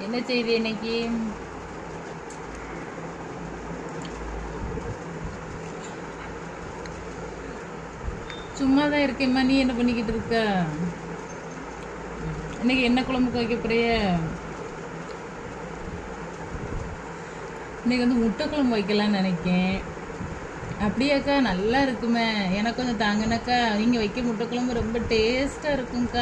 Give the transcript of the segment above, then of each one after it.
என்ன செய்தி இன்னைக்கு சும்மா தான் இருக்கேம்மா நீ என்ன பண்ணிக்கிட்டு இருக்க இன்னைக்கு என்ன குழம்புக்கு வைக்க போறிய இன்னைக்கு வந்து முட்டை குழம்பு வைக்கலாம்னு நினைக்கேன் அப்படியாக்கா நல்லா இருக்குமே எனக்கு கொஞ்சம் தாங்கினாக்கா நீங்கள் வைக்க முட்டை குழம்பு ரொம்ப டேஸ்ட்டாக இருக்கும்க்கா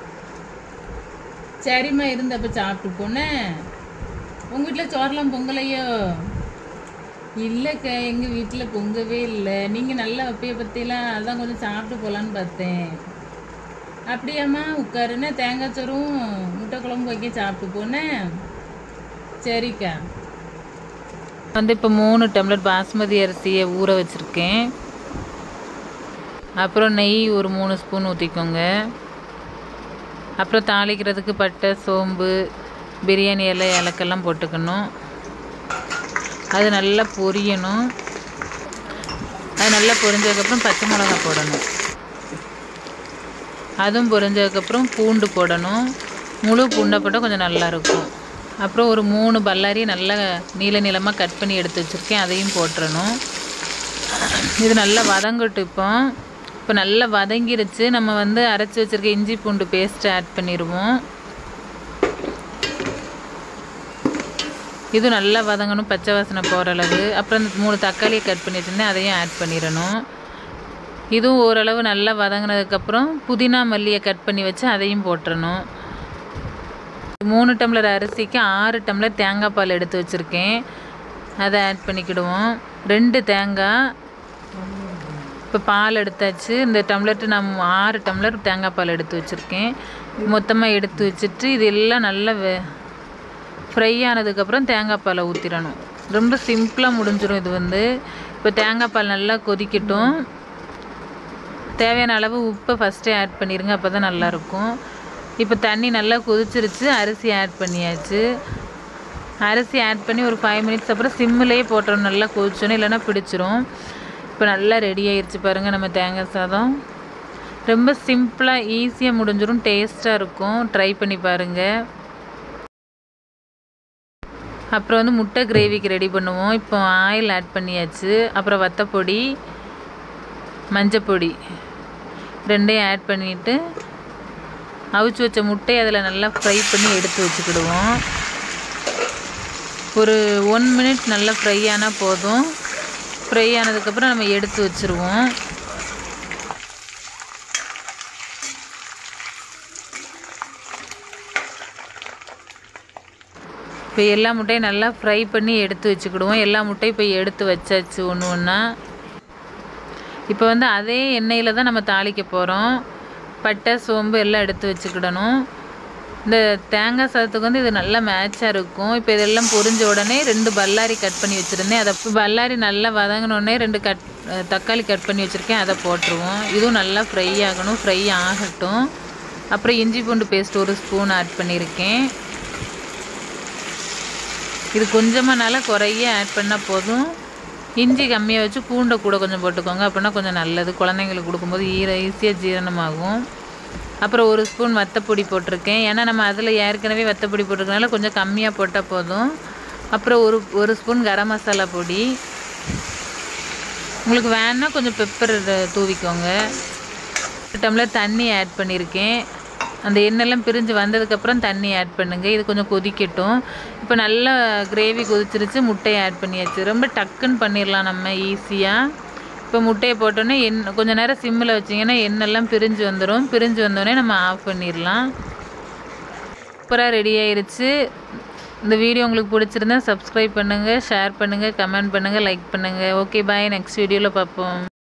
சரிம்மா இருந்து அப்போ சாப்பிட்டு போனேன் உங்கள் வீட்டில் சோறலாம் பொங்கலையோ இல்லைக்கா எங்கள் வீட்டில் பொங்கவே இல்லை நீங்கள் நல்லா வைப்பைய பற்றிலாம் அதான் கொஞ்சம் சாப்பிட்டு போகலான்னு பார்த்தேன் அப்படியாம்மா உட்காருன்னு தேங்காய் சோறும் முட்டை குழம்பு வைக்க சாப்பிட்டு போனேன் சரிக்கா வந்து இப்போ மூணு டம்ளர் பாஸ்மதி அரிசியை ஊற வச்சுருக்கேன் அப்புறம் நெய் ஒரு மூணு ஸ்பூன் ஊற்றிக்கோங்க அப்புறம் தாளிக்கிறதுக்கு பட்டை சோம்பு பிரியாணி இலை இலக்கெல்லாம் போட்டுக்கணும் அது நல்லா பொரியணும் அது நல்லா பொரிஞ்சதுக்கப்புறம் பச்சை மிளகாய் போடணும் அதுவும் பொரிஞ்சதுக்கப்புறம் பூண்டு போடணும் முழு பூண்டை போட்டால் கொஞ்சம் நல்லாயிருக்கும் அப்புறம் ஒரு மூணு பல்லாரி நல்லா நீள நீளமாக கட் பண்ணி எடுத்து வச்சுருக்கேன் அதையும் போட்டுறணும் இது நல்லா வதங்கட்டும் இப்போ இப்போ நல்லா வதங்கிருச்சு நம்ம வந்து அரைச்சி வச்சுருக்க இஞ்சி பூண்டு பேஸ்ட்டு ஆட் பண்ணிடுவோம் இது நல்லா வதங்கணும் பச்சை வாசனை போகிற அளவு அப்புறம் இந்த மூணு தக்காளியை கட் பண்ணி வச்சுருந்தேன் அதையும் ஆட் பண்ணிடணும் இதுவும் ஓரளவு நல்லா வதங்கினதுக்கப்புறம் புதினா மல்லியை கட் பண்ணி வச்சு அதையும் போட்டுறணும் மூணு டம்ளர் அரிசிக்கு ஆறு டம்ளர் தேங்காய் பால் எடுத்து வச்சுருக்கேன் அதை ஆட் பண்ணிக்கிடுவோம் ரெண்டு தேங்காய் இப்போ பால் எடுத்தாச்சு இந்த டம்ளர்ட்டு நான் ஆறு டம்ளர் தேங்காய் பால் எடுத்து வச்சுருக்கேன் மொத்தமாக எடுத்து வச்சுட்டு இது எல்லாம் நல்லா வெ ஃப்ரை ஆனதுக்கப்புறம் தேங்காய் பாலை ஊற்றிடணும் ரொம்ப சிம்பிளாக முடிஞ்சிடும் இது வந்து இப்போ தேங்காய் பால் நல்லா கொதிக்கட்டும் தேவையான அளவு உப்பை ஃபஸ்ட்டே ஆட் பண்ணிடுங்க அப்போ தான் நல்லாயிருக்கும் இப்போ தண்ணி நல்லா கொதிச்சிருச்சு அரிசி ஆட் பண்ணியாச்சு அரிசி ஆட் பண்ணி ஒரு ஃபைவ் மினிட்ஸ் அப்புறம் சிம்மிலேயே போட்டுறோம் நல்லா கொதிச்சோன்னு இல்லைன்னா பிடிச்சிரும் இப்போ நல்லா ரெடி ஆயிடுச்சு பாருங்கள் நம்ம தேங்காய் சாதம் ரொம்ப சிம்பிளாக ஈஸியாக முடிஞ்சிடும் டேஸ்ட்டாக இருக்கும் ட்ரை பண்ணி பாருங்கள் அப்புறம் வந்து முட்டை கிரேவிக்கு ரெடி பண்ணுவோம் இப்போ ஆயில் ஆட் பண்ணியாச்சு அப்புறம் வத்தப்பொடி மஞ்சப்பொடி ரெண்டையும் ஆட் பண்ணிவிட்டு அவிச்சு வச்ச முட்டையை அதில் நல்லா ஃப்ரை பண்ணி எடுத்து வச்சுக்கிடுவோம் ஒரு ஒன் மினிட் நல்லா ஃப்ரை ஆனால் போதும் ஃப்ரை ஆனதுக்கப்புறம் நம்ம எடுத்து வச்சுருவோம் இப்போ எல்லா முட்டையும் நல்லா ஃப்ரை பண்ணி எடுத்து வச்சுக்கிடுவோம் எல்லா முட்டையும் இப்போ எடுத்து வச்சாச்சு ஒன்று ஒன்றா இப்போ வந்து அதே எண்ணெயில் தான் நம்ம தாளிக்க போகிறோம் பட்டை சோம்பு எல்லாம் எடுத்து வச்சுக்கிடணும் இந்த தேங்காய் சாதத்துக்கு வந்து இது நல்லா மேட்சாக இருக்கும் இப்போ இதெல்லாம் பொரிஞ்ச உடனே ரெண்டு பல்லாரி கட் பண்ணி வச்சுருந்தேன் அதை பல்லாரி நல்லா வதங்கினோடனே ரெண்டு கட் தக்காளி கட் பண்ணி வச்சுருக்கேன் அதை போட்டுருவோம் இதுவும் நல்லா ஃப்ரை ஆகணும் ஃப்ரை ஆகட்டும் அப்புறம் இஞ்சி பூண்டு பேஸ்ட் ஒரு ஸ்பூன் ஆட் பண்ணியிருக்கேன் இது கொஞ்சமானால குறைய ஆட் பண்ணால் போதும் இஞ்சி கம்மியாக வச்சு பூண்டை கூட கொஞ்சம் போட்டுக்கோங்க அப்படின்னா கொஞ்சம் நல்லது குழந்தைங்களுக்கு கொடுக்கும்போது ஈர ஈஸியாக ஜீரணமாகும் அப்புறம் ஒரு ஸ்பூன் வத்தப்பொடி போட்டிருக்கேன் ஏன்னா நம்ம அதில் ஏற்கனவே வத்தப்பொடி போட்டிருக்கனால கொஞ்சம் கம்மியாக போட்டால் போதும் அப்புறம் ஒரு ஒரு ஸ்பூன் கரம் மசாலா பொடி உங்களுக்கு வேணால் கொஞ்சம் பெப்பர் தூவிக்கோங்க ஒரு டம்ளர் தண்ணி ஆட் பண்ணியிருக்கேன் அந்த எண்ணெய்லாம் பிரிஞ்சு வந்ததுக்கப்புறம் தண்ணி ஆட் பண்ணுங்கள் இது கொஞ்சம் கொதிக்கட்டும் இப்போ நல்லா கிரேவி கொதிச்சிருச்சு முட்டையை ஆட் பண்ணியாச்சு ரொம்ப டக்குன்னு பண்ணிடலாம் நம்ம ஈஸியாக இப்போ முட்டையை போட்டோன்னே எண் கொஞ்சம் நேரம் சிம்மில் வச்சிங்கன்னா எண்ணெய்லாம் பிரிஞ்சு வந்துடும் பிரிஞ்சு வந்தோடனே நம்ம ஆஃப் பண்ணிடலாம் சூப்பராக ரெடி ஆயிருச்சு இந்த வீடியோ உங்களுக்கு பிடிச்சிருந்தா சப்ஸ்கிரைப் பண்ணுங்கள் ஷேர் பண்ணுங்கள் கமெண்ட் பண்ணுங்கள் லைக் பண்ணுங்கள் ஓகே பாய் நெக்ஸ்ட் வீடியோவில் பார்ப்போம்